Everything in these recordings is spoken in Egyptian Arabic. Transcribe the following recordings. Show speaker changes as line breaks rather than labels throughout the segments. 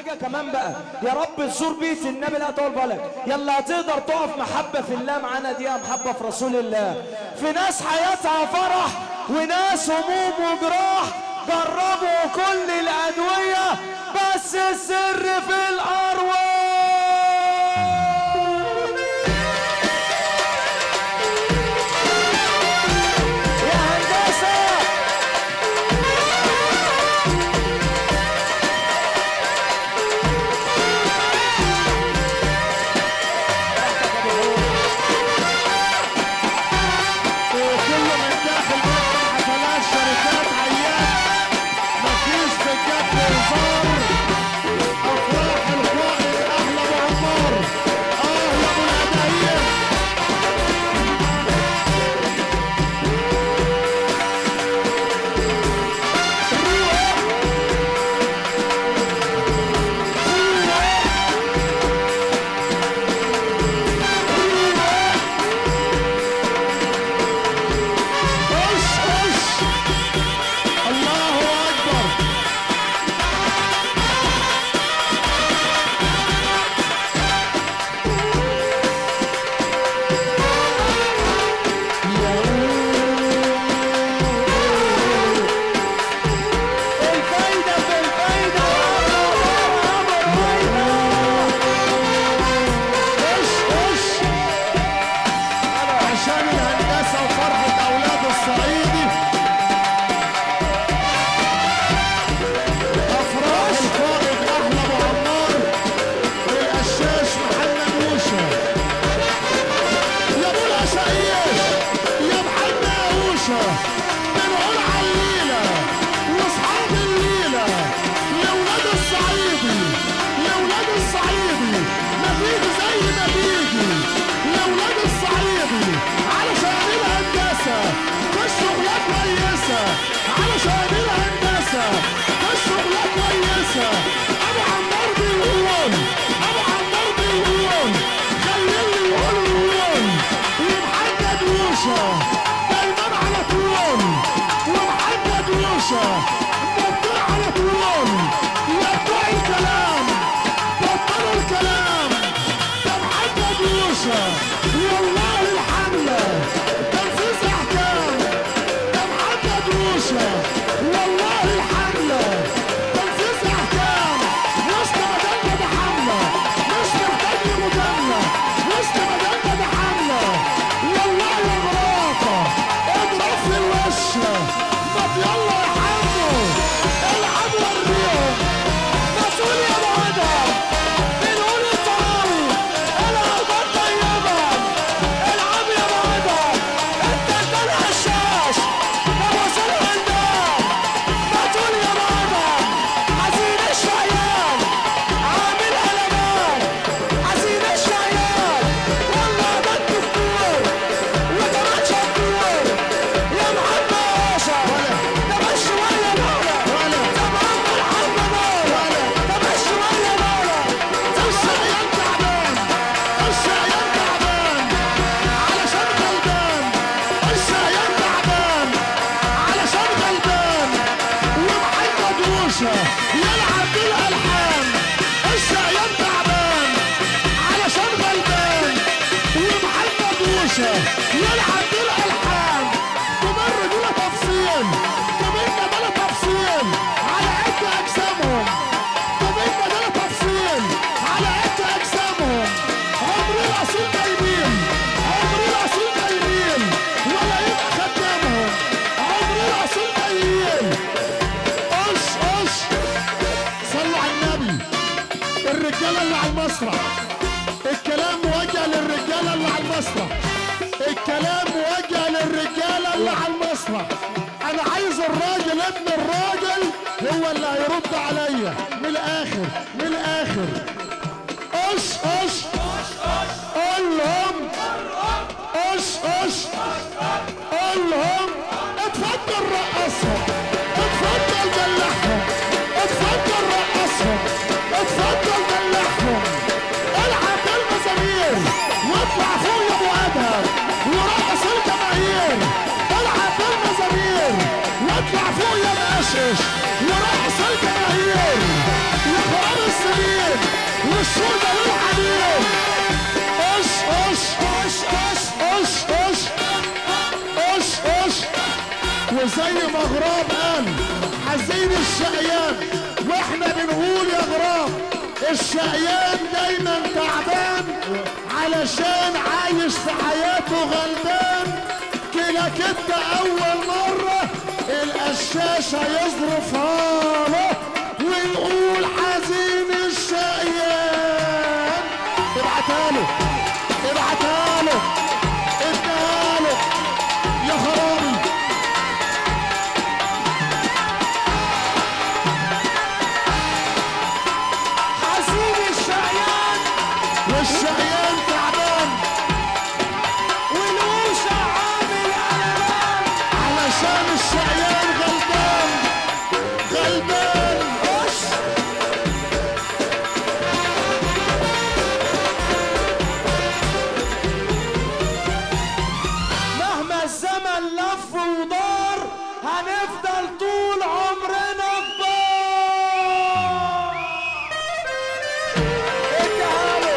حاجة كمان بقى يا رب تزور بيت النبي لا طول بالك يلا هتقدر تقف محبة في الله معانا دي محبة في رسول الله في ناس حياتها فرح وناس هموم وجراح جربوا كل الأدوية بس السر في الأرواح يا هندسة
وكله من داخل مصر حفلات شركات عيان مفيش في الجد هزار افراح القائد احلى وعمار اه يا ابو الهدايين خش خش الله اكبر
الفايدة في الفايدة
خش خش عشان الهندسه وفرحه اولاد الصعيدي افراح القائد احلى ابو عمار والقشاش محمد موشه يا ابو العشايش يا محمد موشه بنقول على الليله واصحاب الليله لاولاد الصعيدي لاولاد الصعيدي ما بيجي زي ما بيجي لاولاد الصعيدي علشان الهندسه والشغله كويسه علشان الهندسه والشغله كويسه ابو عمار بيقول ابو عمار بيقول خليني يقول يقول ومحمد موشه دايما على طول ومحمد موشه مبدع على طول يا بتوع الكلام بطلوا الكلام ده محمد موشه والله الحمله تنفيذ احكام ده محمد موشه والله الحمله تنفيذ احكام وسط مدينه بحمله مش محتاج مجامله وسط مدينه بحمله والله يا مرافه اضرب في الوش طب يلا يا حمو العب وريهم ما تقول يا بعدها بنقول الطراوي العب الطيبه العب يا بعدها انت انت الهشاش ده وصل هندام ما تقول يا بعدها حزين الشعيان عامل قلبان حزين الشعيان والله ده الدكتور وكمان شطور يا محمد عاشر ده مش شويه مولى ده محمد حمد مولى ده مش شويه مولى ده الشقيان تعبان الشقيان تعبان علشان غلبان الشقيان تعبان علشان غلبان ومحمد موشه يلعب بالالحان الشقيان تعبان علشان غلبان ومحمد موشه يلعب بالالحان تمر بلا تفصيل تمر بلا تفصيل على قد اجسامهم طبيب بدل تفصيل على قد اجسامهم عمر الاصيل جايبين عمر الاصيل جايبين ولا يبقى خدامهم عمر الاصيل جايبين قش قش صلوا على النبي الرجاله اللي على المسرح الكلام موجه للرجاله اللي على المسرح الكلام موجه للرجاله اللي على المسرح انا عايز الراجل ابن الراجل هو اللي هيرد عليا من الاخر من الاخر قش قش قول لهم قش قش قول لهم اتفضل رقصهم اتفضل دلعهم اتفضل رقصهم اتفضل دلعهم العب بالمزامير واطلع فوق يا ابو ادهم ورقص الجماهير العب بالمزامير واطلع فوق يا مقشش ورقص الجماهير يا خراب السنين للحنين والسودة للحنين اش اش اش اش اش اش اش اش وزي ما غراب قال حزين الشقيان واحنا بنقول يا غراب الشقيان دايما تعبان علشان عايش في حياته غلبان كده كده اول مرة القشاش هيظرفها له ويقول حزين الشقيان ابعتها له ابعتها له اديها له يا خرابي
حزين الشعيان
والشقيان تعبان
والوشة عامل قلبان
علشان الشقيان غلبان غلبان
خش مهما الزمن لف ودار هنفضل طول عمرنا كبار اديها له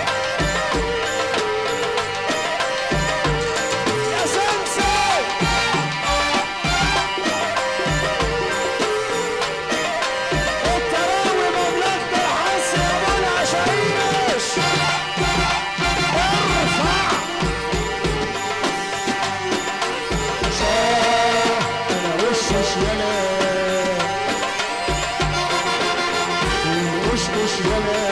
يا سمسم التراوي مملكة الحس يا ابو العشايش ارفع
انا وشوش يلا وشوش يلا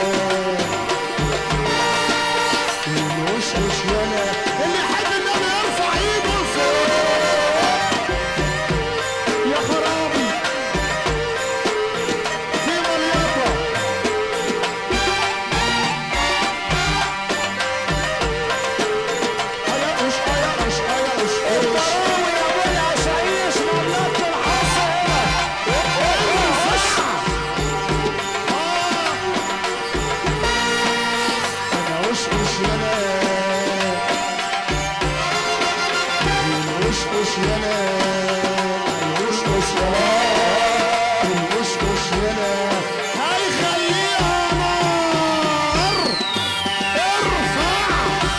وشوش يلا اللي يحب النبي يرفع ايده لفوق يا خرابي في مليطه ايا اش ايا اش ايا اش
التراوي يا ابو العشايش مملكة الحس هنا
انا وش وش يلا وش وش يلا وش وش يلا وش وش يلا هيخليها نار ارفع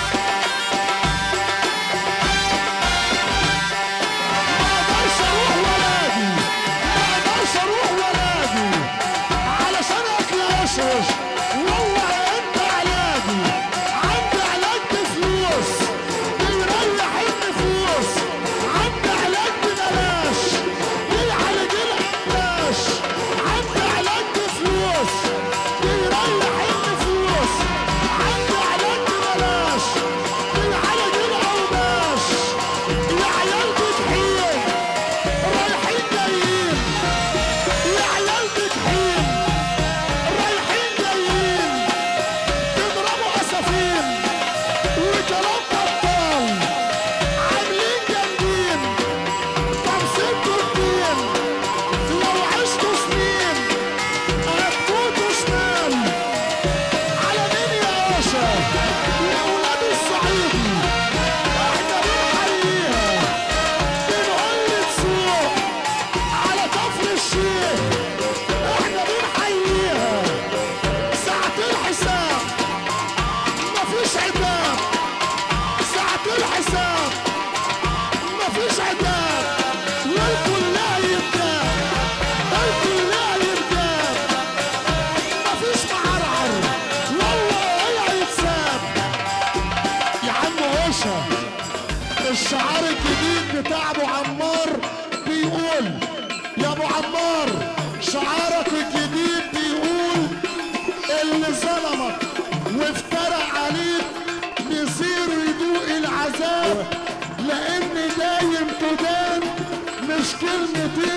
ما اقدرش اروح ولا اجي ما اقدرش اروح ولا اجي علشان اكل اشرش والله انت علاجي عندي علاج بفلوس بيريح النفوس عندي علاج ببلاش بيعالج العلاش عندي علاج بفلوس بيريح النفوس عندي علاج ببلاش بيعالج العوباش يا عيال بتحيل رايحين جايين يا عيال بتحيل رايحين جايين تضربوا عصافير وكلام بطال عاملين جامدين طمسكوا الدين لو عشتوا سنين هتموتوا شمال على مين يا باشا يا ولاد الصعيدي احنا بنحييها بنقول تسوق على كفر الشيخ احنا بنحييها ساعة الحساب مفيش عتاب ساعة الحساب مفيش عتاب والكل يبدأ الكل يبدأ مفيش معرعر والله هيتساب يا عم هوشة الشعار الجديد بتاع ابو عمار بيقول يا ابو عمار شعارك الجديد بيقول اللي ظلمك وافترى عليك مصير يدوق العذاب لان دايم تدان مش كلمتين